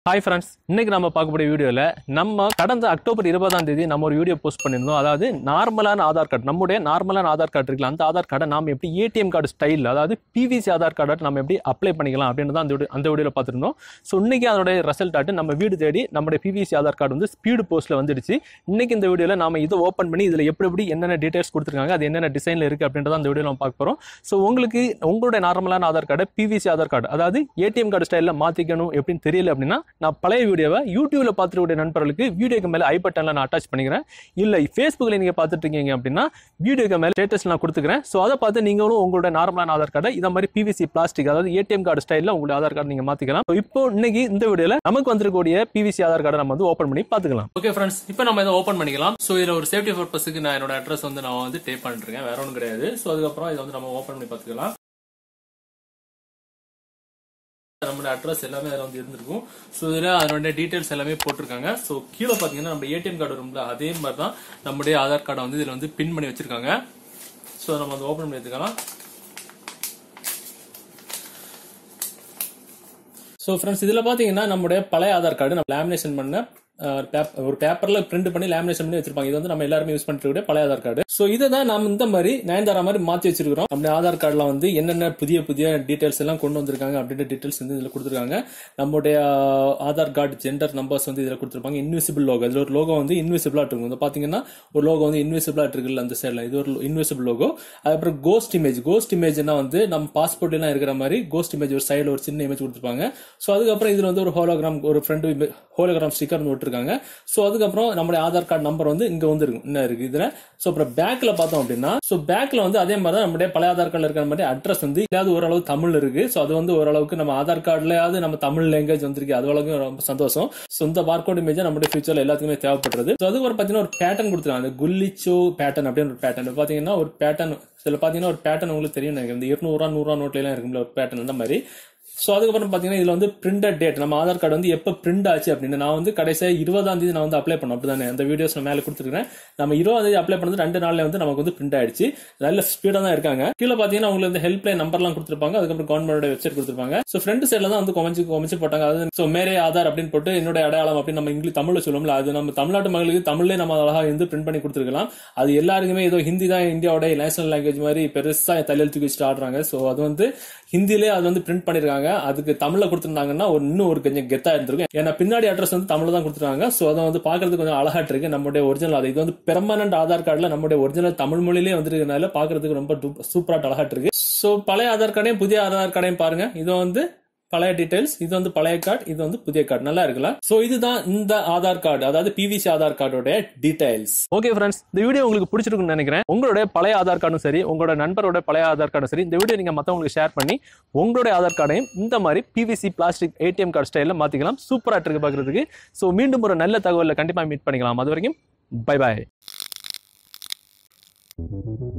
hi friends இன்னைக்கு நம்ம பார்க்கக்கூடிய வீடியோவில் நம்ம கடந்த அக்டோபர் இருபதாம் தேதி நம்ம ஒரு வீடியோ போஸ்ட் பண்ணியிருந்தோம் அதாவது நார்மலான ஆதார் கார்டு நம்முடைய நார்மலான ஆதார் கார்டு இருக்குல்ல அந்த ஆதார் கார்டை நாம எப்படி ஏடிஎம் கார்டு ஸ்டைல் அதாவது பிவிசி ஆதார் கார்டை நம்ம எப்படி அப்ளை பண்ணிக்கலாம் அப்படின்னு தான் அந்த வீடியோ அந்த வீடியோவில் பார்த்துருந்தோம் ஸோ இன்னைக்கு அதோடைய ரிசல்ட் ஆட்டு நம்ம வீடு தேடி நம்முடைய பிவிசி ஆதார் கார்டு வந்து ஸ்பீடு போஸ்ட்டில் வந்துடுச்சு இன்னைக்கு இந்த வீடியோவில் நாம இதை ஓப்பன் பண்ணி இதில் எப்படி எப்படி என்னென்ன டீடைல்ஸ் கொடுத்துருக்காங்க அது என்னென்ன டிசைனில் இருக்குது அப்படின்றத அந்த வீடியோவில் நம்ம பார்க்க போகிறோம் ஸோ உங்களுக்கு உங்களுடைய நார்மலான Aadhaar card PVC Aadhaar card அதாவது ஏடிஎம் கார்டு ஸ்டைலில் மாற்றிக்கணும் எப்படின்னு தெரியல அப்படின்னா நான் பழைய வீடியோவை யூடியூப்ல பார்த்துருக்கூடிய நண்பர்களுக்கு வீடியோக்கு மேலே ஐ பட்டனில் நான் அட்டாச் பண்ணிக்கிறேன் இல்லை ஃபேஸ்புக்கில் நீங்கள் பார்த்துட்டு இருக்கீங்க அப்படின்னா வீடியோக்கு மேலே ஸ்டேட்டஸ் நான் கொடுத்துக்கிறேன் ஸோ அதை பார்த்து நீங்களும் உங்களோட நார்மலான ஆதார் கார்டை இந்த மாதிரி பிவிசி பிளாஸ்டிக் அதாவது ஏடிஎம் கார்டு ஸ்டைலில் உங்களுடைய ஆதார் கார்டு நீங்கள் மாற்றிக்கலாம் So, இப்போ இன்னைக்கு இந்த வீடியோவில் நமக்கு வந்திருக்கக்கூடிய பிவிசி ஆதார் கார்டை நம்ம வந்து ஓப்பன் பண்ணி பார்த்துக்கலாம் ஓகே ஃப்ரெண்ட்ஸ் இப்போ நம்ம இதை ஓப்பன் பண்ணிக்கலாம் ஸோ இதில் ஒரு சேஃப்டி பர்பஸுக்கு நான் என்னோட அட்ரஸ் வந்து நான் வந்து டேப் பண்ணிருக்கேன் வேற ஒன்றும் கிடையாது ஸோ அதுக்கப்புறம் இதை வந்து நம்ம ஓப்பன் பண்ணி பார்த்துக்கலாம் நம்மளோட அட்ரஸ் எல்லாமே அதில் வந்து இருந்திருக்கும் ஸோ இதில் அதனுடைய டீட்டெயில்ஸ் எல்லாமே போட்டிருக்காங்க ஸோ கீழே பார்த்தீங்கன்னா நம்ம ஏடிஎம் கார்டு வரும்ல அதே மாதிரி தான் நம்முடைய ஆதார் கார்டை வந்து இதில் வந்து பின் பண்ணி வச்சிருக்காங்க ஸோ நம்ம வந்து ஓப்பன் பண்ணி எடுத்துக்கலாம் ஸோ ஃப்ரெண்ட்ஸ் இதில் பார்த்தீங்கன்னா நம்முடைய பழைய ஆதார் கார்டு நம்ம லேமினேஷன் பண்ண அஹ், பேப்- ஒரு பேப்பர்ல பிரிண்ட் பண்ணி லேமினேஷன் பண்ணி வச்சிருப்பாங்க இது வந்து நம்ம எல்லாருமே யூஸ் பண்ணிட்டு இருக்கக்கூடிய பழைய ஆதார் கார்டு ஸோ இதை தான் நம்ம இந்த மாதிரி நயன்தாரா மாதிரி மாத்தி வச்சிருக்கிறோம் நம்முடைய ஆதார் கார்டுல வந்து என்னென்ன புதிய புதிய டீடைல்ஸ் எல்லாம் கொண்டு வந்திருக்காங்க அப்படின்ற டீடைல்ஸ் வந்து இதுல கொடுத்துருக்காங்க நம்முடைய அஹ், ஆதார் கார்டு ஜெண்டர் நம்பர்ஸ் வந்து இதுல கொடுத்துருப்பாங்க இன்விசிபிள் லோகோ இதுல ஒரு லோகோ வந்து இன்விசிபிளா இருக்கும் இது பாத்தீங்கன்னா ஒரு லோகோ வந்து இன்விசிபிளா இருக்குல்ல அந்த சைடுல இது ஒரு இன்விசிபிள் லோகோ அதுக்கப்புறம் கோஸ்ட் இமேஜ் கோஸ்ட் இமேஜ்னா வந்து நம்ம பாஸ்போர்ட் எல்லாம் இருக்கிற மாதிரி கோஸ்ட் இமேஜ் ஒரு சைடுல ஒரு சின்ன இமேஜ் கொடுத்துருப்பாங்க ஸோ அதுக்கப்புறம் இதுல வந்து ஒரு ஹோலோகிராம் ஒரு ஃப்ரெண்ட் ஹோலோகிராம் ஸ்டிக்கர் வந்து விட்டுருக்காங்க ஸோ அதுக்கப்புறம் நம்மளுடைய ஆதார் கார்டு நம்பர் வந்து இங்க வந்து இருக்கும் என்ன இருக்கு இதுல ஸோ அப்புறம் பேக்ல பார்த்தோம் அப்படின்னா ஸோ பேக்ல வந்து அதே மாதிரி தான் நம்முடைய பழைய ஆதார் கார்டுல இருக்கிற மாதிரி அட்ரஸ் வந்து இல்லாத ஓரளவு தமிழ் இருக்கு ஸோ அது வந்து ஓரளவுக்கு நம்ம ஆதார் கார்டுலயாவது நம்ம தமிழ் லாங்குவேஜ் வந்திருக்கு அது அளவுக்கு ரொம்ப சந்தோஷம் ஸோ இந்த பார்கோட் இமேஜ் நம்முடைய ஃபியூச்சர்ல எல்லாத்துக்குமே தேவைப்படுறது ஸோ அதுக்கு ஒரு பார்த்தீங்கன்னா ஒரு பேட்டர்ன் கொடுத்துருக்காங்க அந்த குல்லிச்சோ பேட்டர்ன் அப்படின்னு ஒரு பேட்டர்ன் பாத்தீங்கன்னா ஒரு பேட்டர்ன் இதுல பாத்தீங்கன்னா ஒரு பேட்டர்ன் உங்களுக்கு தெரியும் நினைக்கிறேன் இந்த இருநூறுவா நூறுரூவா நோட்ல எல்லாம் இருக்கும்ல ஒரு பேட்டர்ன் அந்த மாதிரி ஸோ அதுக்கப்புறம் பார்த்தீங்கன்னா இதில் வந்து பிரிண்டட் டேட் நம்ம ஆதார் கார்டு வந்து எப்போ பிரிண்ட் ஆச்சு அப்படின்னு நான் வந்து கடைசியாக இருபதாம் தேதி நான் வந்து அப்ளை பண்ணேன் அப்படிதானே அந்த வீடியோஸ் நான் மேலே கொடுத்துருக்கேன் நம்ம இருபதாம் தேதி அப்ளை பண்ணது ரெண்டு நாள்ல வந்து நமக்கு வந்து பிரிண்ட் ஆயிடுச்சு நல்ல ஸ்பீடாக தான் இருக்காங்க கீழே பார்த்தீங்கன்னா உங்களுக்கு வந்து ஹெல்ப் லைன் நம்பர்லாம் கொடுத்துருப்பாங்க அதுக்கப்புறம் கவர்மெண்டோட வெப்சைட் கொடுத்துருப்பாங்க ஸோ ஃப்ரண்ட் சைடில் தான் வந்து கொமைச்சு கொமைச்சு போட்டாங்க அது ஸோ மேரே ஆதார் அப்படின்னு போட்டு என்னோட அடையாளம் அப்படின்னு நம்ம இங்கிலீஷ் தமிழ்ல சொல்லுவோம்ல அது நம்ம தமிழ்நாட்டு மகளுக்கு தமிழ்லேயே நம்ம அழகாக இருந்து பிரிண்ட் பண்ணி கொடுத்துருக்கலாம் அது எல்லாருக்குமே ஏதோ ஹிந்தி தான் இந்தியாவோட நேஷனல் லாங்குவேஜ் மாதிரி பெருசா தலையெழுத்து வச்சுட்டு ஆடுறாங்க ஸோ அது வந்து ஹிந்திலே அது வந்து பிரிண்ட் பண்ணிருக்காங்க அதுக்கு தமிழ்ல கொடுத்துருந்தாங்கன்னா ஒரு இன்னும் ஒரு கொஞ்சம் கெத்தா இருந்திருக்கும் ஏன்னா பின்னாடி அட்ரஸ் வந்து தமிழ்ல தான் கொடுத்துருக்காங்க ஸோ அதை வந்து பாக்குறதுக்கு கொஞ்சம் அழகாட்டு இருக்கு நம்மளுடைய ஒரிஜினல் அது இது வந்து பெர்மனன்ட் ஆதார் கார்டுல நம்மளுடைய ஒரிஜினல் தமிழ் மொழியிலே வந்துருக்கனால பாக்குறதுக்கு ரொம்ப சூப்பராட் அழகாட்டு இருக்கு ஸோ பழைய ஆதார் கார்டையும் புதிய ஆதார் கார்டையும் பாருங்க இது வந்து பழைய டீடைல்ஸ் இது வந்து பழைய கார்டு இது வந்து புதிய கார்டு நல்லா இருக்குல்ல சோ இதுதான் இந்த ஆதார் கார்டு அதாவது பிவிசி ஆதார் கார்டோட டீடைல்ஸ் ஓகே ஃப்ரெண்ட்ஸ் இந்த வீடியோ உங்களுக்கு பிடிச்சிருக்குன்னு நினைக்கிறேன் உங்களுடைய பழைய ஆதார் கார்டும் சரி உங்களோட நண்பரோட பழைய ஆதார் கார்டும் சரி இந்த வீடியோ நீங்க மத்தவங்களுக்கு ஷேர் பண்ணி உங்களுடைய ஆதார் கார்டையும் இந்த மாதிரி பிவிசி பிளாஸ்டிக் ஏடிஎம் கார்டு ஸ்டைலில் மாத்திக்கலாம் சூப்பரா இருக்கு பாக்குறதுக்கு சோ மீண்டும் ஒரு நல்ல தகவலில் கண்டிப்பா மீட் பண்ணிக்கலாம் அது வரைக்கும் பை பாய்